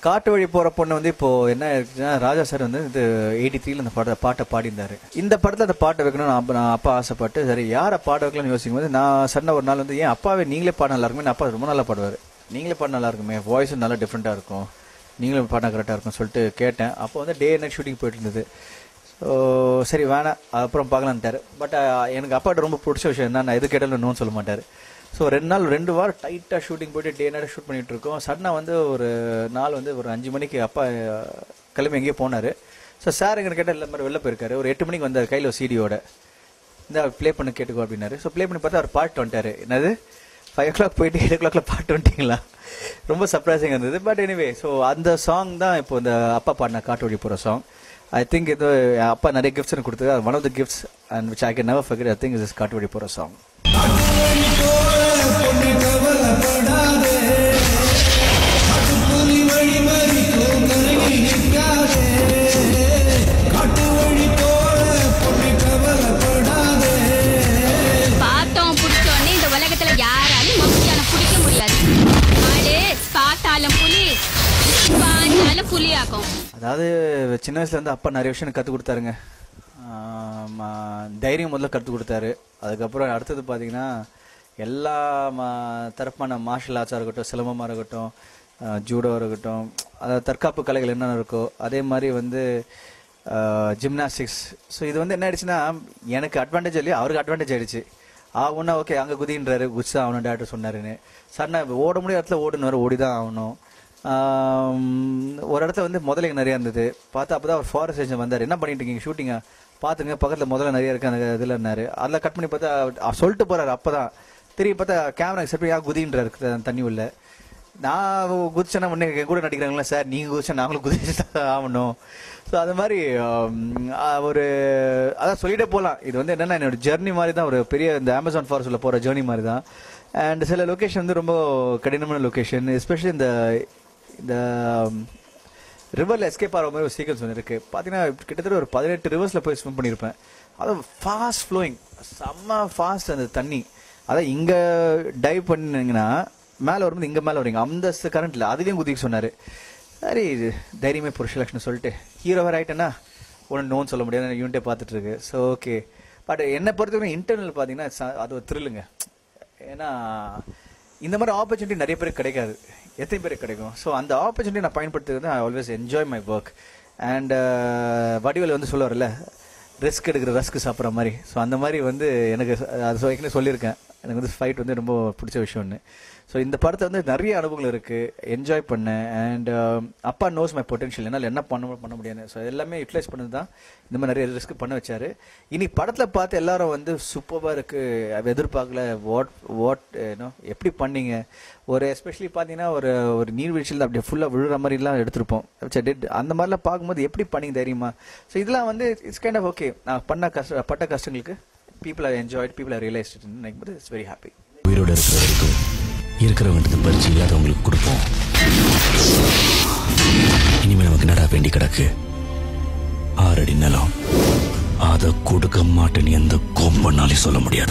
காட்டு வழி போற பொண்ணு வந்து இப்போ என்ன இருக்குன்னா ராஜா சார் வந்து இது எயிட்டி த்ரீல அந்த பாட்டை பாட்டை பாடியிருந்தாரு இந்த படத்துல அந்த பாட்டை வைக்கணும் நான் அப்ப- நான் அப்பா ஆசைப்பட்டு சரி யாரை பாட வைக்கலாம்னு யோசிக்கும் போது நான் சொன்ன ஒரு நாள் வந்து ஏன் அப்பாவே நீங்களே பாட நல்லா இருக்குமே அப்பா ரொம்ப நல்லா பாடுவார் நீங்களே பாட நல்லா இருக்குமே வாய்ஸும் நல்லா டிஃப்ரெண்டா இருக்கும் நீங்களும் பாடினா கரெக்டாக இருக்கும் சொல்லிட்டு கேட்டேன் அப்போ வந்து டே நைட் ஷூட்டிங் போயிட்டு இருந்தது ஸோ சரி வேணாம் அப்புறம் பார்க்கலான்ட்டாரு பட் எனக்கு அப்பாட்ட ரொம்ப பிடிச்ச விஷயம் என்ன நான் எது கேட்டாலும் நோன்னு சொல்ல மாட்டார் ஸோ ரெண்டு நாள் ரெண்டு வாரம் டைட்டாக ஷூட்டிங் போயிட்டு டே நைட் ஷூட் பண்ணிட்டு இருக்கோம் சடனாக வந்து ஒரு நாள் வந்து ஒரு அஞ்சு மணிக்கு அப்பா அஹ், கிளம்பி எங்கேயோ போனார் ஸோ சார் எங்கே கேட்டால் இல்லை மாதிரி வெளில போயிருக்காரு ஒரு எட்டு மணிக்கு வந்தார் கையில் ஒரு சிடியோட இந்த ப்ளே பண்ண கேட்டுக்கோ அப்படின்னாரு ஸோ ப்ளே பண்ணி பார்த்தா அவர் பாட்டு வந்துட்டாரு என்னது ஃபைவ் ஓ கிளாக் போயிட்டு எயிட் ஓ கிளாக்ல பாட்டு வந்துட்டீங்களா ரொம்ப சர்ப்ரைசிங் இருந்தது பட் எனிவே ஸோ அந்த சாங் தான் இப்போ இந்த அப்பா பாடின காட்டு வழி போகிற சாங் ஐ திங்க் இது என் அப்பா நிறைய கிஃப்ட்ஸ் எனக்கு கொடுத்தது one of the gifts and which I can never forget I think is காட்டு வழி போகிற சாங் பார்த்தோம் பிடிச்சோன்னு இந்த உலகத்துல யாராலும் மம்மியான பிடிக்க முடியாது ஆளு பார்த்தாலும் புலி பாஞ்சாலும் புலியாக்கும் அதாவது சின்ன வயசுல இருந்து அப்பா நிறைய விஷயம் கற்றுக் கொடுத்தாருங்க ஆம், ஆ, தைரியம் முதல்ல கற்றுக் கொடுத்தாரு அதுக்கப்புறம் அடுத்தது பார்த்தீங்கன்னா எல்லா ம- தரப்பான மார்ஷல் ஆர்ட்ஸாக இருக்கட்டும் சிலம்பமாக இருக்கட்டும் ஜூடோவாக இருக்கட்டும் அதாவது தற்காப்பு கலைகள் என்னென்ன இருக்கோ அதே மாதிரி வந்து ஜிம்னாஸ்டிக்ஸ் ஸோ இது வந்து என்ன ஆயிடுச்சுன்னா எனக்கு அட்வான்டேஜ் இல்லையா அவருக்கு அட்வான்டேஜ் ஆயிடுச்சு ஆகும்னா ஓகே அங்கே குதின்றாரு குதிச்சு தான் ஆகணும் டேரக்டர் சொன்னாருன்னு சார் நான் ஓட முடியாத இடத்துல ஓடுனாரு ஓடி தான் ஆகணும் ஆம், ஒரு இடத்துல வந்து முதலைங்க நிறைய இருந்தது பார்த்தா அப்பதான் அவர் ஃபாரஸ்ட் ஏஜென்ட் வந்தார் என்ன பண்ணிட்டு இருக்கீங்க ஷூட்டிங்கா பாத்துங்க பக்கத்துல முதல்ல நிறைய இருக்கு அந்த இதுல இருந்தாரு அதில் கட் பண்ணி பார்த்தா அவர் சொல்லிட்டு போறாரு அப்பதான் திரும்பி பார்த்தா கேமரா செட் யா குதின்றாரு த- தண்ணி உள்ள நான் குதிச்சேன்னா உடனே என் கூட நடிக்கிறாங்களா சார் நீங்க குதிச்சா நாங்களும் குதிச்சு தான் ஆகணும் ஸோ அது மாதிரி ஆம், ஆ, ஒரு அதான் சொல்லிட்டே போகலாம் இது வந்து என்னன்னா என்னோட ஜெர்னி மாதிரி தான் ஒரு பெரிய இந்த அமேசான் ஃபாரஸ்ட்ல போற ஜேர்னி மாதிரி தான் அண்ட் சில லொகேஷன் வந்து ரொம்ப கடினமான லொகேஷன் எஸ்பெஷலி இந்த இந்த ரிவரில் எஸ்கேப் ஆகிற மாதிரி ஒரு சீக்வன்ஸ் ஒன்று இருக்குது பார்த்தீங்கன்னா கிட்டத்தட்ட ஒரு பதினெட்டு ரிவர்ஸில் போய் ஸ்விம் பண்ணியிருப்பேன் அதுவும் ஃபாஸ்ட் ஃப்ளோயிங் செம்ம ஃபாஸ்ட் அந்த தண்ணி அதான் இங்கே டைவ் பண்ணிங்கன்னா மேலே வரும்போது இங்கே மேலே வரீங்க அந்த கரண்ட்டில் அதுலேயும் குதிக்க சொன்னார் சரி இது தைரியமே புருஷலக்ஷ்மி சொல்லிட்டு ஹீரோ வேறு ஆகிட்டேன்னா ஒன்று நோன்னு சொல்ல முடியாது யூனிட்டே பார்த்துட்டு இருக்கு ஸோ ஓகே பட் என்னை பொறுத்தவரைக்கும் இன்டர்னல் பார்த்தீங்கன்னா ச- அது ஒரு த்ரில்லுங்க ஏன்னா இந்த மாதிரி ஆப்பர்ச்சுனிட்டி நிறைய பேருக்கு கிடைக்காது எத்தனை பேருக்கு கிடைக்கும் ஸோ அந்த ஆப்பர்ச்சுனிட்டி நான் பயன்படுத்துறது I always enjoy my work and Vadivel வந்து சொல்லுவார்ல ரிஸ்க் எடுக்கிற ரஸ்க் சாப்பிட்ற மாதிரி ஸோ அந்த மாதிரி வந்து எனக்கு அது சொ- ஏற்கனவே சொல்லியிருக்கேன் எனக்கு வந்து ஃபைட் வந்து ரொம்ப பிடிச்ச விஷயம்னு ஸோ இந்த படத்தை வந்து நிறைய அனுபவங்கள் இருக்குது என்ஜாய் பண்ணேன் அண்ட் அப்பா நோஸ் மை பொட்டன்ஷியல் என்னால் என்ன பண்ண பண்ண முடியாது ஸோ எல்லாமே யூட்டிலைஸ் பண்ணது தான் இந்த மாதிரி நிறைய ரிஸ்க் பண்ண வச்சாரு இனி படத்தில் பார்த்து எல்லாரும் வந்து சூப்பராக இருக்குது எதிர்பார்க்கல வாட் வாட் ஏன்னோ எப்படி பண்ணீங்க ஒரு எஸ்பெஷலி பார்த்தீங்கன்னா ஒரு ஒரு நீர்வீழ்ச்சியில் அப்படியே ஃபுல்லாக விழுற மாதிரிலாம் எடுத்திருப்போம் சரி, did- அந்த மாதிரிலாம் பார்க்கும்போது எப்படி பண்ணீங்க தைரியமா ஸோ இதெல்லாம் வந்து இட்ஸ் கைண்ட் ஆஃப் ஓகே நான் பண்ண கஷ்ட பட்ட கஷ்டங்களுக்கு people are enjoyed people are realised நினைக்கும் போது இட்ஸ் வெரி ஹாப்பி உயிரோட இருக்கிற வரைக்கும் இருக்கிறவங்களுக்கு பரிச்சு இல்லாதவங்களுக்கு கொடுப்போம் இனிமே நமக்கு நடா வேண்டி கிடக்கு ஆறடி நிலம் அதை கொடுக்க மாட்டேன்னு எந்த கொம்பனாலையும் சொல்ல முடியாது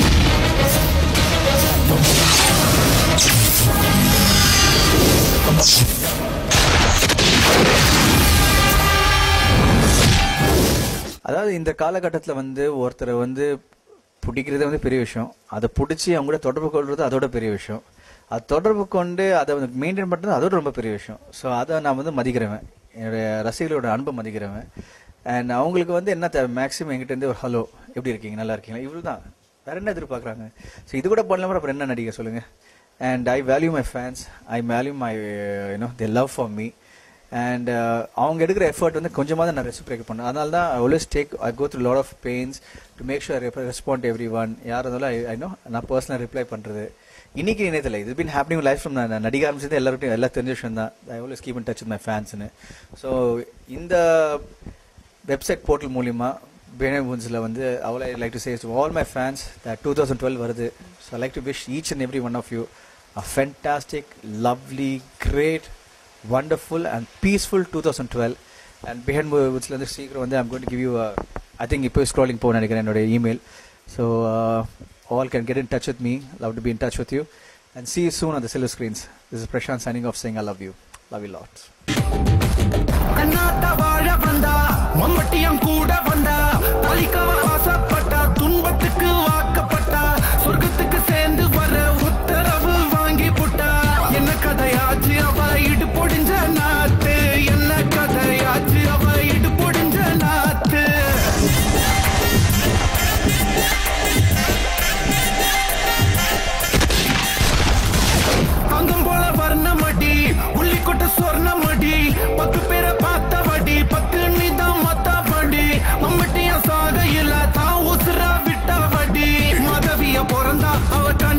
அதாவது இந்த காலகட்டத்தில் வந்து ஒருத்தரை வந்து பிடிக்கிறதே வந்து பெரிய விஷயம் அதை பிடிச்சி அவங்க கூட தொடர்பு கொள்வது அதோட பெரிய விஷயம் அது தொடர்பு கொண்டு அதை வந்து மெயின்டைன் பண்ணுறது அதோட ரொம்ப பெரிய விஷயம் ஸோ அதை நான் வந்து மதிக்கிறவன் என்னுடைய ரசிகர்களோட அன்பை மதிக்கிறவன் அண்ட் அவங்களுக்கு வந்து என்ன தேவை மேக்ஸிமம் எங்கிட்ட இருந்து ஒரு ஹலோ எப்படி இருக்கீங்க நல்லா இருக்கீங்களா இவ்வளோ தான் வேற என்ன எதிர்பார்க்குறாங்க ஸோ இது கூட பண்ணலாமா அப்புறம் என்ன நடிக்க சொல்லுங்கள் and I value my fans I value my you know they love for me and அவங்க எடுக்கிற எஃபர்ட் வந்து கொஞ்சமாக தான் நான் ரெசிப்ரேட் பண்ணேன் அதனால தான் always take I go through lot of pains to make sure respond every one யார் இருந்தாலும் ஐ நோ நான் பர்சனலாக ரிப்ளை பண்ணுறது இன்னைக்கு இணையத்தில் இது பின் ஹேப்பனிங் லைஃப் ஃப்ரம் நான் நடிக ஆரம்பிச்சது எல்லாருக்கும் எல்லாம் தெரிஞ்ச விஷயம் தான் I always keep in touch with my ஃபேன்ஸ்னு ஸோ இந்த வெப்சைட் போர்ட்டல் மூலிமா பேனே மூன்ஸில் வந்து அவளை like to chase all my fans two thousand twelve வருது so like to wish each and every one of you a fantastic lovely great wonderful and peaceful 2012 and behind woodsல இருந்து சீக்கிரம் வந்து I'm going to give you I think இப்போ scrolling போக நினைக்கிறேன் என்னோட email so all can get in touch with me love to be in touch with you and see you soon on the silver screens this is prashant signing off saying i love you love you lots கண்ணாத்த வாழ வந்தா மம்மட்டியம் கூட வந்தா தாலிக்காவ ஆசைப்பட்டா துன்பத்துக்கு வாக்கப்பட்டா சொர்க்கத்துக்கு சேர்ந்து வர உத்தரவு வாங்கி புட்டா என்ன கதையாச்சு அவ இடு பொடிஞ்ச நாத்து என்ன கதையாச்சு அவ இடு பொடிஞ்ச நாத்து தங்கம் போல வர்ணமடி உள்ளி கொட்ட சொர்ணமடி பத்து பேரை பார்த்த வடி பத்து நீதான் மத்த வடி மம்மட்டிய சாகையில தான் உசுரா விட்ட வடி மதவிய பிறந்தா அவ